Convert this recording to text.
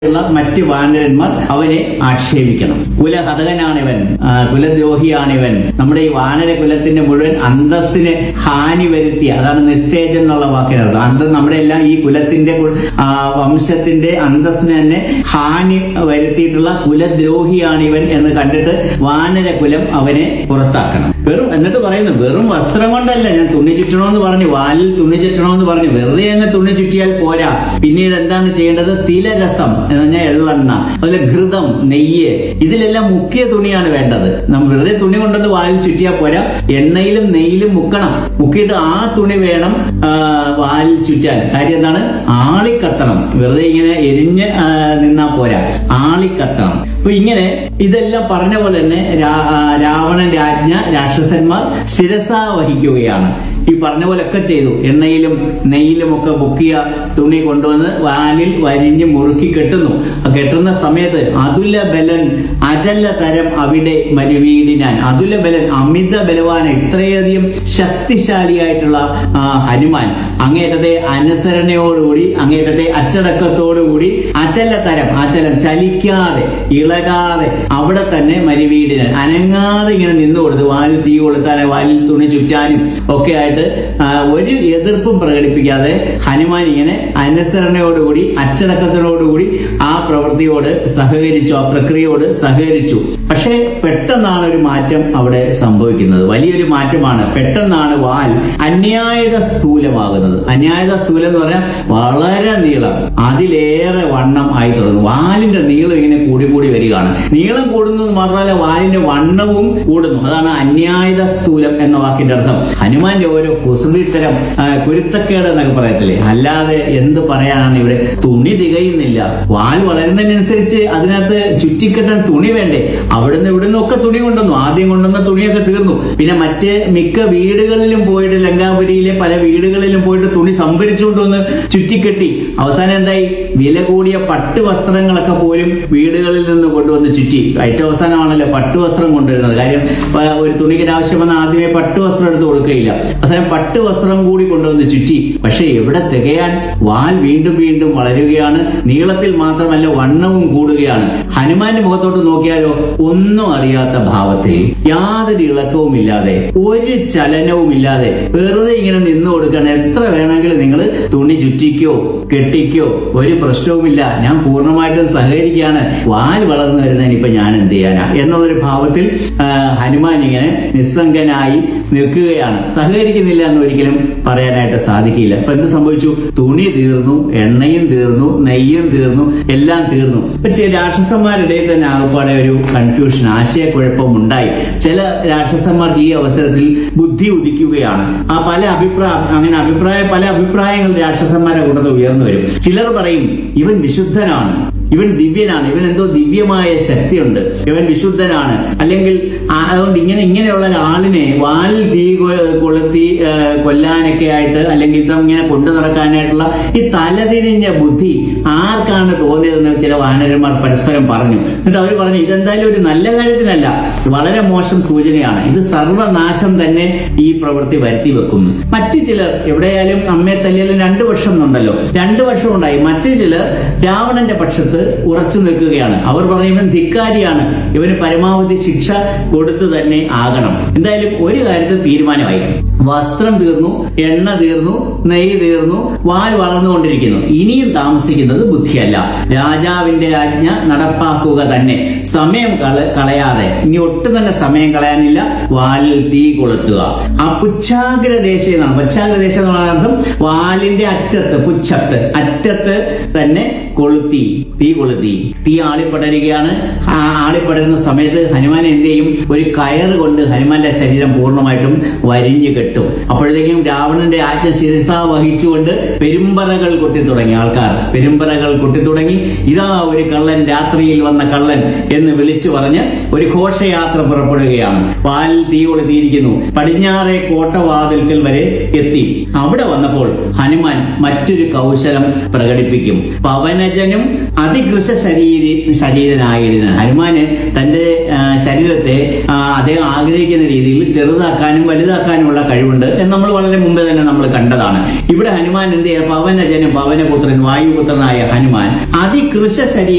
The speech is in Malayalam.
ഉള്ള മറ്റ് വാനരന്മാർ അവനെ ആക്ഷേപിക്കണം കുലഹതകനാണിവൻ ആ, കുലദ്രോഹിയാണിവൻ നമ്മുടെ ഈ വാനര കുലത്തിന്റെ മുഴുവൻ അന്തസ്സിന് ഹാനി വരുത്തിയ അതാണ് നിസ്തേജൻ എന്നുള്ള വാക്കിനർത്ഥം അന്ത നമ്മുടെ എല്ലാം ഈ കുലത്തിന്റെ കു- ആ, വംശത്തിന്റെ അന്തസ്സിന് തന്നെ ഹാനി വരുത്തിയിട്ടുള്ള കുലദ്രോഹിയാണിവൻ എന്ന് കണ്ടിട്ട് വാനര കുലം അവനെ പുറത്താക്കണം വെറും എന്നിട്ട് പറയുന്നു വെറും വസ്ത്രം കൊണ്ടല്ല ഞാൻ തുണി ചുറ്റണമെന്ന് പറഞ്ഞു വാലിൽ തുണി ചുറ്റണമെന്ന് പറഞ്ഞു വെറുതെ അങ്ങ് തുണി ചുറ്റിയാൽ പോരാ പിന്നീട് എന്താണ് ചെയ്യേണ്ടത് തിലരസം എന്ന് പറഞ്ഞാൽ എള്ളെണ്ണ അതുപോലെ ഘൃതം നെയ്യ് ഇതിലെല്ലാം മുക്കിയ തുണിയാണ് വേണ്ടത് നമ്മൾ വെറുതെ തുണി കൊണ്ടത് വാലിൽ ചുറ്റിയാൽ പോരാ എണ്ണയിലും നെയ്യിലും മുക്കണം മുക്കിയിട്ട് ആ തുണി വേണം ആ, വാലിൽ ചുറ്റാൻ കാര്യം എന്താണ് ആളിക്കത്തണം വെറുതെ ഇങ്ങനെ എരിഞ്ഞ് ആ, നിന്നാ പോരാ ആളിക്കത്തണം അപ്പൊ ഇങ്ങനെ ഇതെല്ലാം പറഞ്ഞ പോലെ തന്നെ രാ- ആ, രാവണൻ രാജ്ഞ രാക്ഷസന്മാർ ശിരസ വഹിക്കുകയാണ് ഈ പറഞ്ഞ പോലൊക്കെ ചെയ്തു എണ്ണയിലും നെയ്യിലും ഒക്കെ മുക്കിയ തുണി കൊണ്ടുവന്ന് വാലിൽ വരിഞ്ഞ് മുറുക്കി കെട്ടുന്നു ആ കെട്ടുന്ന സമയത്ത് അതുല ബലൻ അജല തരം അവിടെ മരുവീടിനാൻ അതുല ബലൻ അമിത ബലവാൻ ഇത്രയധികം ശക്തിശാലിയായിട്ടുള്ള ആ, ഹനുമാൻ അങ്ങേറ്റത്തെ അനുസരണയോടുകൂടി അങ്ങേറ്റത്തെ അച്ചടക്കത്തോടുകൂടി അചല തരം അചലം ചലിക്കാതെ ഇളകാതെ അവിടെ തന്നെ മരുവീടിനാൻ അനങ്ങാതെ ഇങ്ങനെ നിന്നു കൊടുത്തു വാലിൽ തീ കൊളുത്താനും വാലിൽ തുണി ചുറ്റാനും ഒക്കെ ആയിട്ട് ആ, ഒരു എതിർപ്പും പ്രകടിപ്പിക്കാതെ ഹനുമാൻ ഇങ്ങനെ അനുസരണയോടുകൂടി അച്ചടക്കത്തിനോടുകൂടി ആ പ്രവൃത്തിയോട് സഹകരിച്ചു ആ പ്രക്രിയയോട് സഹകരിച്ചു പക്ഷേ പെട്ടെന്നാണ് ഒരു മാറ്റം അവിടെ സംഭവിക്കുന്നത് വലിയൊരു മാറ്റമാണ് പെട്ടെന്നാണ് വാൽ അന്യായത സ്ഥൂലമാകുന്നത് അന്യായത സ്ഥൂലം എന്ന് പറഞ്ഞാൽ വളരെ നീളം അതിലേറെ വണ്ണം ആയി തുടങ്ങുന്നു വാലിന്റെ നീളം ഇങ്ങനെ കൂടി കൂടി വരികയാണ് നീളം കൂടുന്നത് മാത്രമല്ല വാലിന്റെ വണ്ണവും കൂടുന്നു അതാണ് അന്യായത സ്ഥൂലം എന്ന വാക്കിന്റെ അർത്ഥം ഹനുമാന്റെ ഓരോ കുസൃതിത്തരം ആ, കുരുത്തക്കേട് എന്നൊക്കെ പറയത്തില്ലേ അല്ലാതെ എന്ത് പറയാനാണ് ഇവിടെ തുണി തികയുന്നില്ല വാൽ വളരുന്നതിനനുസരിച്ച് അതിനകത്ത് ചുറ്റിക്കെട്ടാൻ തുണി വേണ്ടേ അവിടുന്ന് ഇവിടുന്ന് ഒക്കെ തുണി കൊണ്ടുവന്നു ആദ്യം കൊണ്ടുവന്ന തുണിയൊക്കെ തീർന്നു പിന്നെ മറ്റ് മിക്ക വീടുകളിലും പോയിട്ട് ലങ്കാപുരിയിലെ പല വീടുകളിലും പോയിട്ട് തുണി സംഭരിച്ചുകൊണ്ട് വന്ന് ചുറ്റിക്കെട്ടി അവസാനം എന്തായി വില കൂടിയ പട്ട് വസ്ത്രങ്ങളൊക്കെ പോലും വീടുകളിൽ നിന്ന് കൊണ്ടുവന്ന് ചുറ്റി ഏറ്റവും അവസാനമാണല്ലോ പട്ട് വസ്ത്രം കൊണ്ടുവരുന്നത് കാര്യം ആ, ഒരു തുണിക്ക് ആവശ്യം വന്ന ആദ്യമേ പട്ട് വസ്ത്രം എടുത്ത് കൊടുക്കുകയില്ല അവസാനം പട്ട് വസ്ത്രം കൂടി കൊണ്ടുവന്ന് ചുറ്റി പക്ഷെ എവിടെ തികയാൻ വാൽ വീണ്ടും വീണ്ടും വളരുകയാണ് നീളത്തിൽ മാത്രമല്ല വണ്ണവും കൂടുകയാണ് ഹനുമാന്റെ മുഖത്തോട്ട് നോക്കിയാലോ ഒന്നും അറിയാത്ത ഭാവത്തിൽ യാതൊരു ഇളക്കവും ഇല്ലാതെ ഒരു ചലനവും ഇല്ലാതെ വെറുതെ ഇങ്ങനെ നിന്നു കൊടുക്കണം എത്ര വേണമെങ്കിലും നിങ്ങൾ തുണി ചുറ്റിക്കോ കെട്ടിക്കോ ഒരു പ്രശ്നവുമില്ല ഞാൻ പൂർണ്ണമായിട്ടും സഹകരിക്കുകയാണ് വാൽ വളർന്നു വരുന്നതിന് ഇപ്പൊ ഞാൻ എന്ത് ചെയ്യാനാ എന്നുള്ളൊരു ഭാവത്തിൽ ആ, ഹനുമാൻ ഇങ്ങനെ നിസ്സംഗനായി നിൽക്കുകയാണ് സഹകരിക്കുന്നില്ല എന്ന് ഒരിക്കലും പറയാനായിട്ട് സാധിക്കില്ല അപ്പൊ എന്ത് സംഭവിച്ചു തുണി തീർന്നു എണ്ണയും തീർന്നു നെയ്യും തീർന്നു എല്ലാം തീർന്നു ഇപ്പൊ ചില രാക്ഷസന്മാരുടെ തന്നെ ആകപ്പാടെ ഒരു കൺഫ്യൂഷൻ ആശയക്കുഴപ്പം ഉണ്ടായി ചില രാക്ഷസന്മാർക്ക് ഈ അവസരത്തിൽ ബുദ്ധി ഉദിക്കുകയാണ് ആ പല അഭിപ്രായം അങ്ങനെ അഭിപ്രായ പല അഭിപ്രായങ്ങൾ രാക്ഷസന്മാരെ കൂട്ടത്തിൽ ഉയർന്നു വരും ചിലർ പറയും ഇവൻ വിശുദ്ധനാണ് ഇവൻ ദിവ്യനാണ് ഇവൻ എന്തോ ദിവ്യമായ ശക്തിയുണ്ട് ഇവൻ വിശുദ്ധനാണ് അല്ലെങ്കിൽ ആ- അതുകൊണ്ട് ഇങ്ങനെ ഇങ്ങനെയുള്ള ഒരാളിനെ വാലിൽ തീ കൊ- കൊളുത്തി ആ, കൊല്ലാനൊക്കെ ആയിട്ട് അല്ലെങ്കിൽ ഇതങ്ങനെ കൊണ്ടു നടക്കാനായിട്ടുള്ള ഈ തലതിരിഞ്ഞ ബുദ്ധി ആർക്കാണ് തോന്നിയതെന്ന് ചില വാനരന്മാർ പരസ്പരം പറഞ്ഞു എന്നിട്ട് അവർ പറഞ്ഞു ഇതെന്തായാലും ഒരു നല്ല കാര്യത്തിനല്ല വളരെ മോശം സൂചനയാണ് ഇത് സർവനാശം തന്നെ ഈ പ്രവൃത്തി വരുത്തി വെക്കുന്നു മറ്റു ചിലർ എവിടെയായാലും അമ്മയെ തല്ലിയാലും രണ്ടു വർഷം എന്നുണ്ടല്ലോ രണ്ടു വർഷം ഉണ്ടായി മറ്റു ചിലർ രാവണന്റെ പക്ഷത്ത് ഉറച്ചു നിൽക്കുകയാണ് അവർ പറയും ഇവൻ ധിക്കാരിയാണ് ഇവന് പരമാവധി ശിക്ഷ കൊടുത്തു തന്നെ ആകണം എന്തായാലും ഒരു കാര്യത്തിൽ തീരുമാനമായി വസ്ത്രം തീർന്നു എണ്ണ തീർന്നു നെയ്യ് തീർന്നു വാൽ വളർന്നുകൊണ്ടിരിക്കുന്നു ഇനിയും താമസിക്കുന്നത് ബുദ്ധിയല്ല രാജാവിന്റെ ആജ്ഞ നടപ്പാക്കുക തന്നെ സമയം കള- കളയാതെ ഇനി ഒട്ടും തന്നെ സമയം കളയാനില്ല വാലിൽ തീ കൊളുത്തുക ആ പുച്ഛാഗ്രദേശ എന്നാണ് പുച്ഛാഗ്രദേശ എന്നുള്ള അർത്ഥം വാലിന്റെ അറ്റത്ത് പുച്ഛത്ത് അറ്റത്ത് തന്നെ കൊളുത്തി തീ കൊളുത്തി തീ ആളിപ്പടരുകയാണ് ആ ആളിപ്പടരുന്ന സമയത്ത് ഹനുമാൻ എന്ത് ചെയ്യും ഒരു കയറ് കൊണ്ട് ഹനുമാന്റെ ശരീരം പൂർണ്ണമായിട്ടും വരിഞ്ഞു കെട്ടും അപ്പോഴത്തേക്കും രാവണന്റെ ആജ്ഞ ശിരസ വഹിച്ചുകൊണ്ട് പെരുമ്പറകൾ കൊട്ടി തുടങ്ങി ആൾക്കാർ പെരുമ്പറകൾ കൊട്ടി തുടങ്ങി ഇതാ ഒരു കള്ളൻ രാത്രിയിൽ വന്ന കള്ളൻ എന്ന് വിളിച്ചു പറഞ്ഞ് ഒരു ഘോഷയാത്ര പുറപ്പെടുകയാണ് പാലിൽ തീ കൊളുത്തിയിരിക്കുന്നു പടിഞ്ഞാറെ കോട്ടവാതിൽക്കൽ വരെ എത്തി അവിടെ വന്നപ്പോൾ ഹനുമാൻ മറ്റൊരു കൗശലം പ്രകടിപ്പിക്കും പവനജനും അതികൃശ ശരീരി ശരീരനായിരുന്നു ഹനുമാന് തന്റെ ആ, ശരീരത്തെ ആ, അദ്ദേഹം ആഗ്രഹിക്കുന്ന രീതിയിൽ ചെറുതാക്കാനും വലുതാക്കാനുമുള്ള കഴിവുണ്ട് എന്ന് നമ്മൾ വളരെ മുമ്പ് തന്നെ നമ്മൾ കണ്ടതാണ് ഇവിടെ ഹനുമാൻ എന്ത് ചെയ്യാം പവനജനും പവനപുത്രൻ വായുപുത്രനായ ഹനുമാൻ അതികൃശ ശരീരം